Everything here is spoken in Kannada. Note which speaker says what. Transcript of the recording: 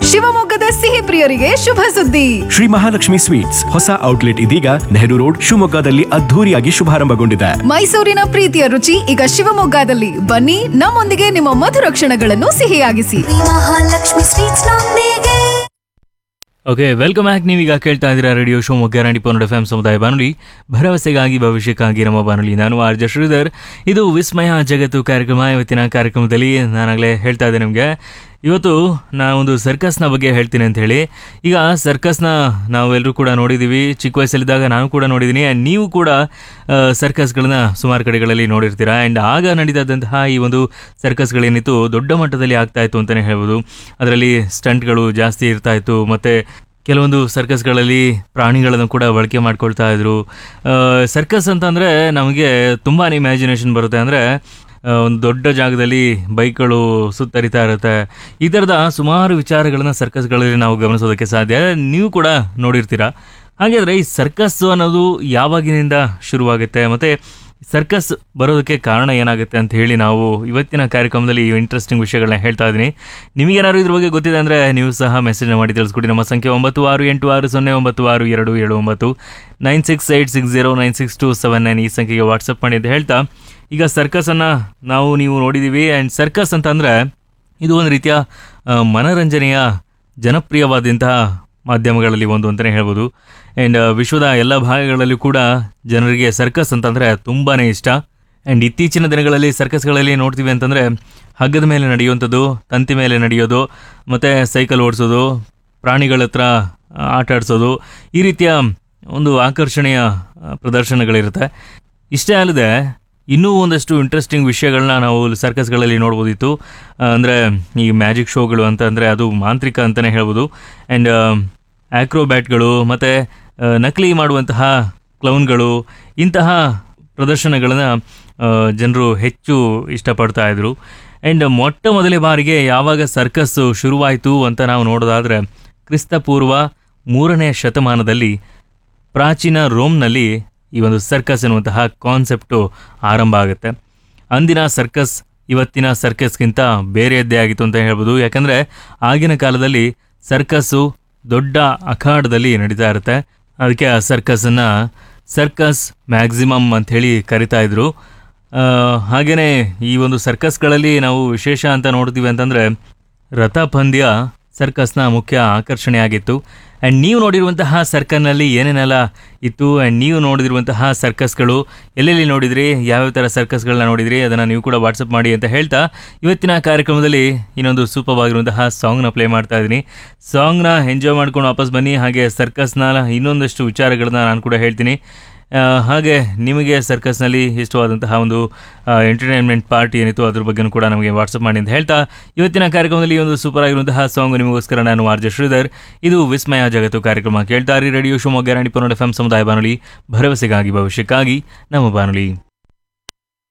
Speaker 1: ಶಿವಮೊಗ್ಗದ ಸಿಹಿ ಪ್ರಿಯರಿಗೆ ಶುಭ ಸುದ್ದಿ
Speaker 2: ಶ್ರೀ ಮಹಾಲಕ್ಷ್ಮಿ ಸ್ವೀಟ್ಸ್ ಹೊಸ ಔಟ್ಲೆಟ್ ಇದೀಗ ನೆಹರು ರೋಡ್ ಶಿವಮೊಗ್ಗದಲ್ಲಿ ಅದ್ಧೂರಿಯಾಗಿ ಶುಭಾರಂಭಗೊಂಡಿದೆ
Speaker 1: ಮೈಸೂರಿನ ಪ್ರೀತಿಯ ರುಚಿ ಈಗ ಶಿವಮೊಗ್ಗದಲ್ಲಿ ಬನ್ನಿ ನಮ್ಮೊಂದಿಗೆ ನಿಮ್ಮ ಮಧುರ ಕ್ಷಣಗಳನ್ನು ಸಿಹಿಯಾಗಿಸಿ
Speaker 3: ಮಹಾಲಕ್ಷ್ಮಿ ಸ್ವೀಟ್ಸ್ ನೊಂದಿಗೆ
Speaker 4: ಓಕೆ ವೆಲ್ಕಮ್ ಬ್ಯಾಕ್ ನೀವೀಗ ಕೇಳ್ತಾ ಇದ್ದೀರಾ ರೇಡಿಯೋ ಶಿವಮೊಗ್ಗ ರಾಣಿ ಪನ್ನಡ ಎಫ್ ಸಮುದಾಯ ಬಾನುಲಿ ಭರವಸೆಗಾಗಿ ಭವಿಷ್ಯಕ್ಕಾಗಿ ನಮ್ಮ ಬಾನುಲಿ ನಾನು ಆರ್ ಜೆ ಶ್ರೀಧರ್ ಇದು ವಿಸ್ಮಯ ಜಗತ್ತು ಕಾರ್ಯಕ್ರಮ ಇವತ್ತಿನ ಕಾರ್ಯಕ್ರಮದಲ್ಲಿ ನಾನಾಗಲೇ ಹೇಳ್ತಾ ಇದ್ದೆ ನಿಮಗೆ ಇವತ್ತು ನಾವೊಂದು ಸರ್ಕಸ್ನ ಬಗ್ಗೆ ಹೇಳ್ತೀನಿ ಅಂತ ಹೇಳಿ ಈಗ ಸರ್ಕಸ್ನ ನಾವೆಲ್ಲರೂ ಕೂಡ ನೋಡಿದ್ದೀವಿ ಚಿಕ್ಕ ವಯಸ್ಸಲ್ಲಿದ್ದಾಗ ನಾನು ಕೂಡ ನೋಡಿದ್ದೀನಿ ಆ್ಯಂಡ್ ನೀವು ಕೂಡ ಸರ್ಕಸ್ಗಳನ್ನ ಸುಮಾರು ಕಡೆಗಳಲ್ಲಿ ನೋಡಿರ್ತೀರಾ ಆ್ಯಂಡ್ ಆಗ ನಡೀತಾದಂತಹ ಈ ಒಂದು ಸರ್ಕಸ್ಗಳೇನಿತ್ತು ದೊಡ್ಡ ಮಟ್ಟದಲ್ಲಿ ಆಗ್ತಾ ಇತ್ತು ಅಂತಲೇ ಹೇಳ್ಬೋದು ಅದರಲ್ಲಿ ಸ್ಟಂಟ್ಗಳು ಜಾಸ್ತಿ ಇರ್ತಾ ಇತ್ತು ಮತ್ತು ಕೆಲವೊಂದು ಸರ್ಕಸ್ಗಳಲ್ಲಿ ಪ್ರಾಣಿಗಳನ್ನು ಕೂಡ ಬಳಕೆ ಮಾಡ್ಕೊಳ್ತಾ ಇದ್ರು ಸರ್ಕಸ್ ಅಂತಂದರೆ ನಮಗೆ ತುಂಬಾ ಇಮ್ಯಾಜಿನೇಷನ್ ಬರುತ್ತೆ ಅಂದರೆ ಒಂದು ದೊಡ್ಡ ಜಾಗದಲ್ಲಿ ಬೈಕ್ಗಳು ಸುತ್ತರಿತಾ ಇರುತ್ತೆ ಈ ಥರದ ಸುಮಾರು ವಿಚಾರಗಳನ್ನ ಸರ್ಕಸ್ಗಳಲ್ಲಿ ನಾವು ಗಮನಿಸೋದಕ್ಕೆ ಸಾಧ್ಯ ನೀವು ಕೂಡ ನೋಡಿರ್ತೀರಾ ಹಾಗಾದರೆ ಈ ಸರ್ಕಸ್ ಅನ್ನೋದು ಯಾವಾಗಿನಿಂದ ಶುರುವಾಗುತ್ತೆ ಮತ್ತು ಸರ್ಕಸ್ ಬರೋದಕ್ಕೆ ಕಾರಣ ಏನಾಗುತ್ತೆ ಅಂತ ಹೇಳಿ ನಾವು ಇವತ್ತಿನ ಕಾರ್ಯಕ್ರಮದಲ್ಲಿ ಇಂಟ್ರೆಸ್ಟಿಂಗ್ ವಿಷಯಗಳನ್ನ ಹೇಳ್ತಾ ಇದ್ದೀನಿ ನಿಮಗೇನಾದ್ರು ಇದ್ರ ಬಗ್ಗೆ ಗೊತ್ತಿದೆ ಅಂದರೆ ನೀವು ಸಹ ಮೆಸೇಜ್ನ ಮಾಡಿ ತಿಳಿಸ್ಕೊಡಿ ನಮ್ಮ ಸಂಖ್ಯೆ ಒಂಬತ್ತು ಆರು ಎಂಟು ಆರು ಸೊನ್ನೆ ಒಂಬತ್ತು ಆರು ಎರಡು ಏಳು ಒಂಬತ್ತು nine six eight six zero nine six two seven nine ಈ ಸಂಖ್ಯೆಗೆ ವಾಟ್ಸಪ್ ಮಾಡಿ ಅಂತ ಹೇಳ್ತಾ ಈಗ ಸರ್ಕಸನ್ನು ನಾವು ನೀವು ನೋಡಿದ್ದೀವಿ ಆ್ಯಂಡ್ ಸರ್ಕಸ್ ಅಂತಂದರೆ ಇದು ಒಂದು ರೀತಿಯ ಆ, ಮನರಂಜನೆಯ ಜನಪ್ರಿಯವಾದಂತಹ ಮಾಧ್ಯಮಗಳಲ್ಲಿ ಒಂದು ಅಂತಲೇ ಹೇಳ್ಬೋದು ಆ್ಯಂಡ್ ವಿಶ್ವದ ಎಲ್ಲ ಭಾಗಗಳಲ್ಲೂ ಕೂಡ ಜನರಿಗೆ ಸರ್ಕಸ್ ಅಂತಂದರೆ ತುಂಬಾ ಇಷ್ಟ ಆ್ಯಂಡ್ ಇತ್ತೀಚಿನ ದಿನಗಳಲ್ಲಿ ಸರ್ಕಸ್ಗಳಲ್ಲಿ ನೋಡ್ತೀವಿ ಅಂತಂದರೆ ಹಗ್ಗದ ಮೇಲೆ ನಡೆಯುವಂಥದ್ದು ತಂತಿ ಮೇಲೆ ನಡೆಯೋದು ಮತ್ತು ಸೈಕಲ್ ಓಡಿಸೋದು ಪ್ರಾಣಿಗಳ ಹತ್ರ ಆ, ಆಟ ಆಡಿಸೋದು ಈ ರೀತಿಯ ಒಂದು ಆಕರ್ಷಣೆಯ ಆ, ಪ್ರದರ್ಶನಗಳಿರುತ್ತೆ ಇಷ್ಟೇ ಅಲ್ಲದೆ ಇನ್ನೂ ಒಂದಷ್ಟು ಇಂಟ್ರೆಸ್ಟಿಂಗ್ ವಿಷಯಗಳನ್ನ ನಾವು ಸರ್ಕಸ್ಗಳಲ್ಲಿ ನೋಡ್ಬೋದಿತ್ತು ಅಂದರೆ ಈ ಮ್ಯಾಜಿಕ್ ಶೋಗಳು ಅಂತ ಅಂದರೆ ಅದು ಮಾಂತ್ರಿಕ ಅಂತಲೇ ಹೇಳ್ಬೋದು ಆ್ಯಂಡ್ ಆ್ಯಕ್ರೋಬ್ಯಾಟ್ಗಳು ಮತ್ತು ನಕಲಿ ಮಾಡುವಂತಹ ಕ್ಲೌನ್ಗಳು ಇಂತಹ ಪ್ರದರ್ಶನಗಳನ್ನು ಜನರು ಹೆಚ್ಚು ಇಷ್ಟಪಡ್ತಾ ಇದ್ರು ಆ್ಯಂಡ್ ಮೊಟ್ಟ ಮೊದಲ ಬಾರಿಗೆ ಯಾವಾಗ ಸರ್ಕಸ್ ಶುರುವಾಯಿತು ಅಂತ ನಾವು ನೋಡೋದಾದರೆ ಕ್ರಿಸ್ತಪೂರ್ವ ಮೂರನೇ ಶತಮಾನದಲ್ಲಿ ಪ್ರಾಚೀನ ರೋಮ್ನಲ್ಲಿ ಈ ಒಂದು ಸರ್ಕಸ್ ಎನ್ನುವಂತಹ ಕಾನ್ಸೆಪ್ಟು ಆರಂಭ ಆಗುತ್ತೆ ಅಂದಿನ ಸರ್ಕಸ್ ಇವತ್ತಿನ ಸರ್ಕಸ್ಗಿಂತ ಬೇರೆಯದ್ದೇ ಆಗಿತ್ತು ಅಂತ ಹೇಳ್ಬೋದು ಯಾಕಂದರೆ ಆಗಿನ ಕಾಲದಲ್ಲಿ ಸರ್ಕಸ್ಸು ದೊಡ್ಡ ಅಖಾಡದಲ್ಲಿ ನಡೀತಾ ಇರುತ್ತೆ ಅದಕ್ಕೆ ಆ ಸರ್ಕಸನ್ನು ಸರ್ಕಸ್ ಮ್ಯಾಕ್ಸಿಮಮ್ ಅಂಥೇಳಿ ಕರಿತಾ ಇದ್ರು ಹಾಗೆಯೇ ಈ ಒಂದು ಸರ್ಕಸ್ಗಳಲ್ಲಿ ನಾವು ವಿಶೇಷ ಅಂತ ನೋಡ್ತೀವಿ ಅಂತಂದರೆ ರಥಪಂದ್ಯ ಸರ್ಕಸ್ನ ಮುಖ್ಯ ಆಕರ್ಷಣೆಯಾಗಿತ್ತು ಆ್ಯಂಡ್ ನೀವು ನೋಡಿರುವಂತಹ ಸರ್ಕಸ್ನಲ್ಲಿ ಏನೇನೆಲ್ಲ ಇತ್ತು ಆ್ಯಂಡ್ ನೀವು ನೋಡಿರುವಂತಹ ಸರ್ಕಸ್ಗಳು ಎಲ್ಲೆಲ್ಲಿ ನೋಡಿದ್ರಿ ಯಾವ್ಯಾವ ಥರ ಸರ್ಕಸ್ಗಳನ್ನ ನೋಡಿದ್ರಿ ಅದನ್ನು ನೀವು ಕೂಡ ವಾಟ್ಸಪ್ ಮಾಡಿ ಅಂತ ಹೇಳ್ತಾ ಇವತ್ತಿನ ಕಾರ್ಯಕ್ರಮದಲ್ಲಿ ಇನ್ನೊಂದು ಸೂಪರ್ ಆಗಿರುವಂತಹ ಸಾಂಗ್ನ ಪ್ಲೇ ಮಾಡ್ತಾ ಇದ್ದೀನಿ ಸಾಂಗ್ನ ಎಂಜಾಯ್ ಮಾಡ್ಕೊಂಡು ವಾಪಸ್ ಬನ್ನಿ ಹಾಗೆ ಸರ್ಕಸ್ನ ಇನ್ನೊಂದಷ್ಟು ವಿಚಾರಗಳನ್ನ ನಾನು ಕೂಡ ಹೇಳ್ತೀನಿ ಆ, ಹಾಗೆ ನಿಮಗೆ ಸರ್ಕಸ್ನಲ್ಲಿ ಇಷ್ಟವಾದಂತಹ ಒಂದು ಎಂಟರ್ಟೈನ್ಮೆಂಟ್ ಪಾರ್ಟಿ ಏನಿತ್ತು ಅದ್ರ ಬಗ್ಗೆನೂ ಕೂಡ ನಮಗೆ ವಾಟ್ಸಪ್ ಮಾಡಿ ಅಂತ ಹೇಳ್ತಾ ಇವತ್ತಿನ ಕಾರ್ಯಕ್ರಮದಲ್ಲಿ ಈ ಒಂದು ಸೂಪರ್ ಆಗಿರುವಂತಹ ಸಾಂಗ್ ನಿಮಗೋಸ್ಕರ ನಾನು ಆರ್ ಜೆ ಶ್ರೀಧರ್ ಇದು ವಿಸ್ಮಯ ಜಗತ್ತು ಕಾರ್ಯಕ್ರಮ ಕೇಳ್ತಾರಿ ರೇಡಿಯೋ ಶಿವಮೊಗ್ಗ ರಾಣಿ ಪನ್ನಡ ಎಫ್ ಸಮುದಾಯ ಬಾನುಲಿ ಭರವಸೆಗಾಗಿ ಭವಿಷ್ಯಕ್ಕಾಗಿ ನಮ್ಮ ಬಾನುಲಿ